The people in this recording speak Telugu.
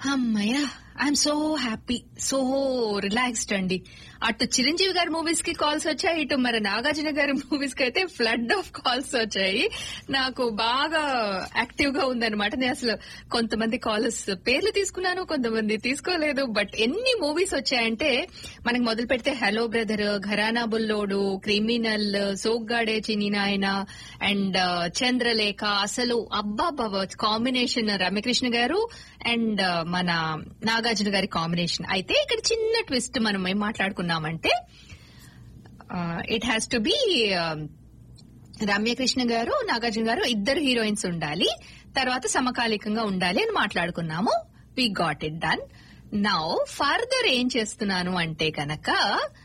అమ్మయ్యా I'm so happy so relaxed అండి అటు చిరంజీవి గారి మూవీస్ కి కాల్స్ వచ్చాయి ఇటు మరి నాగార్జున గారి మూవీస్ కి అయితే ఫ్లడ్ ఆఫ్ కాల్స్ వచ్చాయి నాకు బాగా యాక్టివ్ గా ఉందన్నమాట నేను అసలు కొంతమంది కాల్స్ పేర్లు తీసుకున్నాను కొంతమంది తీసుకోలేదు బట్ ఎన్ని మూవీస్ వచ్చాయంటే మనకి మొదలు పెడితే hello brother Gharana Bullodu criminal Soggade Chinni Nayana and Chandralekha అసలు అబ్బా కాంబినేషన్ రమ్యకృష్ణ గారు అండ్ మన నాగార్జున గారి కాంబినేషన్ అయితే ఇక్కడ చిన్న ట్విస్ట్ మనం ఏం మాట్లాడుకున్నామంటే it has to be Ramyakrishna garu Nagarjuna గారు ఇద్దరు హీరోయిన్స్ ఉండాలి తర్వాత సమకాలికంగా ఉండాలి అని మాట్లాడుకున్నాము we got it done now further ఏం చేస్తున్నాను అంటే కనుక